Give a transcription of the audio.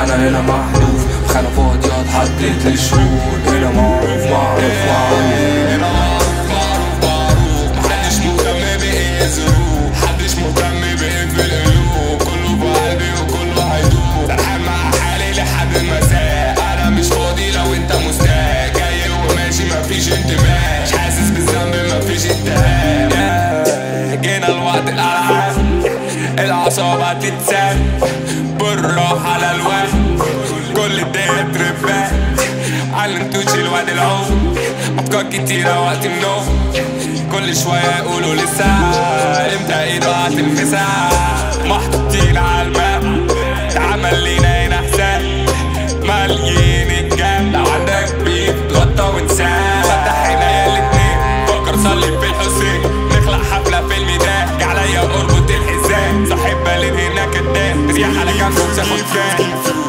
انا هنا محذوف خانة فاضية اتحدد للشهور هنا معروف معروف معروف هنا معروف معروف معروف محدش مهتم بايه الظروف محدش مهتم بايه في القلوب كله في قلبي وكله هيدوب سرحان مع حالي لحد المساء انا مش فاضي لو انت مستاء جاي وماشي مفيش انتباه مش حاسس بالذنب مفيش اتهام جينا الوقت الالعاب الاعصاب هتتساب بالراحه على الوقت كل الدنيا تربات علمتوش الواد العوم افكار كتيره وقت النوم كل شويه يقولوا لسه امتى ايده هتلمسها محطوطين على الماب اتعمل لينا هنا حساب ماليين الجام لو عندك بيف غطى وانساه فتح عينيا الاتنين فكر صلي في الحسين نخلق حفله في الميدان جه عليا اربط الحزام صاحب بالين هنا كداب ريح على جنبه بتاخد كام